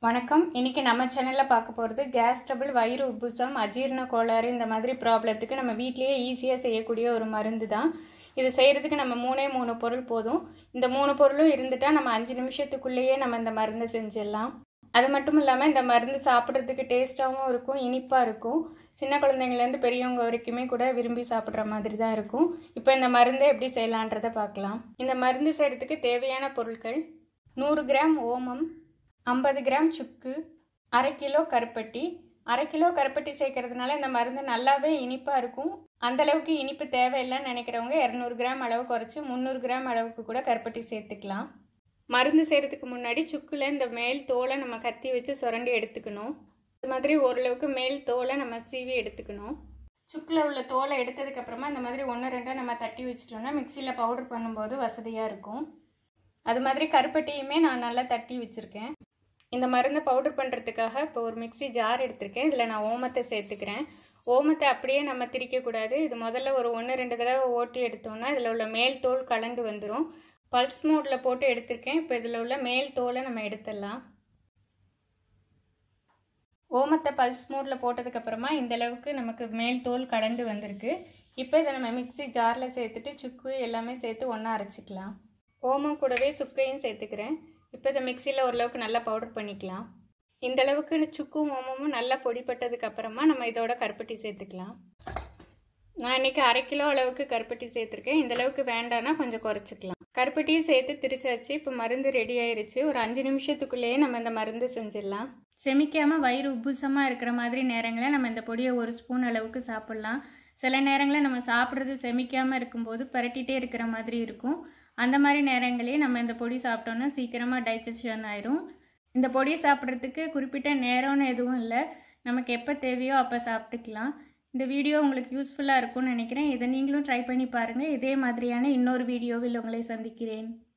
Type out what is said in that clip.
வணக்கம் இன்னைக்கு நம்ம சேனலில் பார்க்க போகிறது கேஸ் ட்ரபிள் வயிறு உப்புசம் அஜீரண கோளாறு இந்த மாதிரி ப்ராப்ளத்துக்கு நம்ம வீட்லேயே ஈஸியாக செய்யக்கூடிய ஒரு மருந்து தான் இது செய்கிறதுக்கு நம்ம மூணே மூணு பொருள் போதும் இந்த மூணு பொருளும் இருந்துட்டால் நம்ம அஞ்சு நிமிஷத்துக்குள்ளேயே நம்ம இந்த மருந்தை செஞ்சிடலாம் அது மட்டும் இல்லாமல் இந்த மருந்து சாப்பிட்றதுக்கு டேஸ்ட்டாகவும் இருக்கும் இனிப்பாக இருக்கும் சின்ன குழந்தைங்கள்லேருந்து பெரியவங்க வரைக்குமே கூட விரும்பி சாப்பிட்ற மாதிரி தான் இருக்கும் இப்போ இந்த மருந்தை எப்படி செய்யலான்றதை பார்க்கலாம் இந்த மருந்து செய்கிறதுக்கு தேவையான பொருட்கள் நூறு கிராம் ஓமம் ஐம்பது கிராம் சுக்கு அரை கிலோ கருப்பட்டி அரை கிலோ கருப்பட்டி சேர்க்கறதுனால இந்த மருந்து நல்லாவே இனிப்பாக இருக்கும் அந்த அளவுக்கு இனிப்பு தேவையில்லைன்னு நினைக்கிறவங்க இரநூறு கிராம் அளவு குறைச்சி முந்நூறு கிராம் அளவுக்கு கூட கருப்பட்டி சேர்த்துக்கலாம் மருந்து செய்கிறதுக்கு முன்னாடி சுக்குல இந்த மேல் தோலை நம்ம கத்தி வச்சு சுரண்டி எடுத்துக்கணும் இது மாதிரி ஓரளவுக்கு மேல் தோலை நம்ம சீவி எடுத்துக்கணும் சுக்கில் உள்ள தோலை எடுத்ததுக்கு அப்புறமா இந்த மாதிரி ஒன்று ரெண்டாக நம்ம தட்டி வச்சிட்டோம்னா மிக்சியில் பவுடர் பண்ணும்போது வசதியாக இருக்கும் அது மாதிரி கருப்பட்டியுமே நான் நல்லா தட்டி வச்சுருக்கேன் இந்த மருந்தை பவுடர் பண்ணுறதுக்காக இப்போ ஒரு மிக்சி ஜார் எடுத்திருக்கேன் இதில் நான் ஓமத்தை சேர்த்துக்கிறேன் ஓமத்தை அப்படியே நம்ம திரிக்கக்கூடாது இது முதல்ல ஒரு ஒன்று ரெண்டு தடவை ஓட்டி எடுத்தோம்னா இதில் உள்ள மேல் தோல் கலண்டு வந்துடும் பல்ஸ் மோடில் போட்டு எடுத்திருக்கேன் இப்போ இதில் உள்ள மேல் தோலை நம்ம எடுத்துடலாம் ஓமத்தை பல்ஸ் மோடில் போட்டதுக்கப்புறமா இந்த அளவுக்கு நமக்கு மேல் தோல் கலண்டு வந்திருக்கு இப்போ இதை நம்ம மிக்சி ஜாரில் சேர்த்துட்டு சுக்கு எல்லாமே சேர்த்து ஒன்றா அரைச்சிக்கலாம் ஓமம் கூடவே சுக்கையும் சேர்த்துக்கிறேன் இப்போ இதை மிக்சியில் ஓரளவுக்கு நல்லா பவுடர் பண்ணிக்கலாம் இந்த அளவுக்கு சுக்கும் ஓமமும் நல்லா பொடிப்பட்டதுக்கு அப்புறமா நம்ம இதோட கருப்பட்டி சேர்த்துக்கலாம் நான் இன்றைக்கி அரை கிலோ அளவுக்கு கருப்பட்டி சேர்த்துருக்கேன் இந்த அளவுக்கு வேண்டான்னா கொஞ்சம் குறைச்சிக்கலாம் கருப்பட்டியும் சேர்த்து திரிச்சாச்சு இப்போ மருந்து ரெடி ஆயிருச்சு ஒரு அஞ்சு நிமிஷத்துக்குள்ளேயே நம்ம இந்த மருந்து செஞ்சிடலாம் செமிக்காமல் வயிறு உப்புசமாக இருக்கிற மாதிரி நேரங்களில் நம்ம இந்த பொடியை ஒரு ஸ்பூன் அளவுக்கு சாப்பிட்லாம் சில நேரங்களில் நம்ம சாப்பிட்றது செமிக்காமல் இருக்கும்போது பரட்டிகிட்டே இருக்கிற மாதிரி இருக்கும் அந்த மாதிரி நேரங்களே நம்ம இந்த பொடி சாப்பிட்டோன்னா சீக்கிரமாக டைஜஷன் ஆயிரும் இந்த பொடி சாப்பிட்றதுக்கு குறிப்பிட்ட நேரம்னு எதுவும் இல்லை நமக்கு எப்போ தேவையோ அப்போ சாப்பிட்டுக்கலாம் இந்த வீடியோ உங்களுக்கு யூஸ்ஃபுல்லாக இருக்கும்னு நினைக்கிறேன் இதை நீங்களும் ட்ரை பண்ணி பாருங்கள் இதே மாதிரியான இன்னொரு வீடியோவில் உங்களை சந்திக்கிறேன்